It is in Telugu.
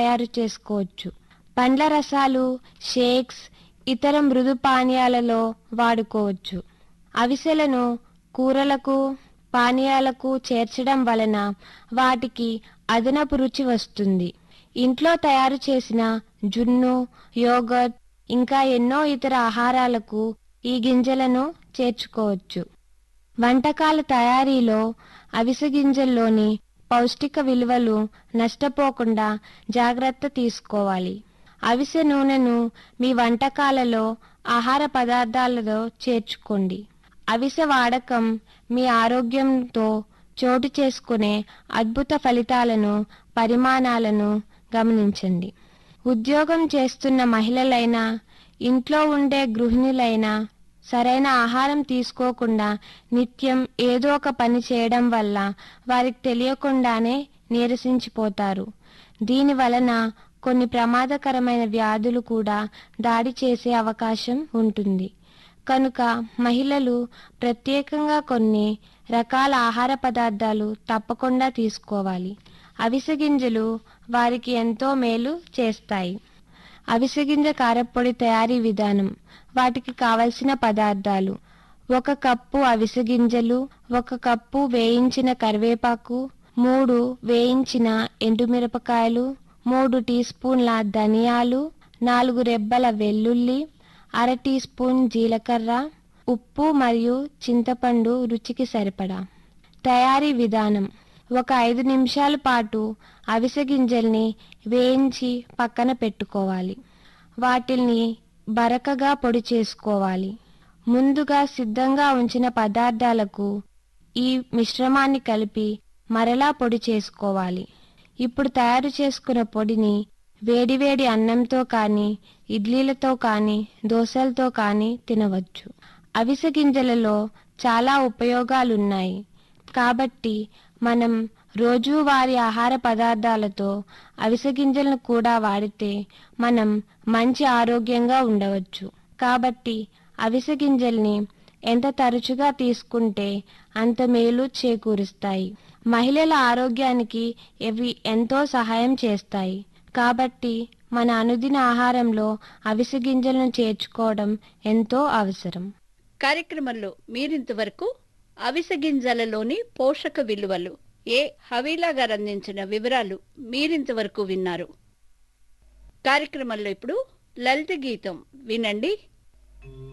తయారు చేసుకోవచ్చు పండ్ల రసాలు షేక్స్ ఇతర మృదు పానీయాలలో వాడుకోవచ్చు అవిసెలను కూరలకు పానీయాలకు చేర్చడం వలన వాటికి అదనపు రుచి వస్తుంది ఇంట్లో తయారు చేసిన జున్ను యోగర్ట్ ఇంకా ఎన్నో ఇతర ఆహారాలకు ఈ గింజలను చేర్చుకోవచ్చు వంటకాల తయారీలో అవిసె గింజల్లోని పౌష్టిక విలువలు నష్టపోకుండా జాగ్రత్త తీసుకోవాలి అవిసె నూనెను మీ వంటకాలలో ఆహార పదార్థాలలో చేర్చుకోండి అవిసె వాడకం మీ ఆరోగ్యంతో చోటు చేసుకునే అద్భుత ఫలితాలను పరిమాణాలను గమనించండి ఉద్యోగం చేస్తున్న మహిళలైనా ఇంట్లో ఉండే గృహిణులైనా సరైన ఆహారం తీసుకోకుండా నిత్యం ఏదో ఒక పని చేయడం వల్ల వారికి తెలియకుండానే నీరసించిపోతారు దీని వలన కొన్ని ప్రమాదకరమైన వ్యాధులు కూడా దాడి చేసే అవకాశం ఉంటుంది కనుక మహిళలు ప్రత్యేకంగా కొన్ని రకాల ఆహార పదార్థాలు తప్పకుండా తీసుకోవాలి అవిసె గింజలు వారికి ఎంతో మేలు చేస్తాయి అవిసె గింజ కారప్పొడి తయారీ విధానం వాటికి కావలసిన పదార్థాలు ఒక కప్పు అవిసె గింజలు ఒక కప్పు వేయించిన కరివేపాకు మూడు వేయించిన ఎండుమిరపకాయలు మూడు టీ స్పూన్ల ధనియాలు నాలుగు రెబ్బల వెల్లుల్లి అర టీ స్పూన్ జీలకర్ర ఉప్పు మరియు చింతపండు రుచికి సరిపడా తయారీ విధానం ఒక ఐదు నిమిషాల పాటు అవిసె గింజల్ని వేయించి పక్కన పెట్టుకోవాలి వాటిల్ని బరకగా పొడి చేసుకోవాలి ముందుగా సిద్ధంగా ఉంచిన పదార్థాలకు ఈ మిశ్రమాన్ని కలిపి మరలా పొడి చేసుకోవాలి ఇప్పుడు తయారు చేసుకున్న పొడిని వేడివేడి అన్నంతో కానీ ఇడ్లీలతో కానీ దోశలతో కానీ తినవచ్చు అవిసె గింజలలో చాలా ఉపయోగాలున్నాయి కాబట్టి మనం రోజువారీ ఆహార పదార్థాలతో అవిసె గింజలను కూడా వాడితే మనం మంచి ఆరోగ్యంగా ఉండవచ్చు కాబట్టి అవిసె గింజల్ని ఎంత తరచుగా తీసుకుంటే అంత మేలు చేకూరుస్తాయి మహిళల ఆరోగ్యానికి ఇవి ఎంతో సహాయం చేస్తాయి కాబట్టి మన అనుదిన ఆహారంలో అవిసె గింజలను చేర్చుకోవడం ఎంతో అవసరం కార్యక్రమంలో మీరింతవరకు అవిసె గింజలలోని పోషక విలువలు ఏ హవీలా గారు అందించిన వివరాలు మీరింతవరకు విన్నారు కార్యక్రమంలో ఇప్పుడు లలిత గీతం వినండి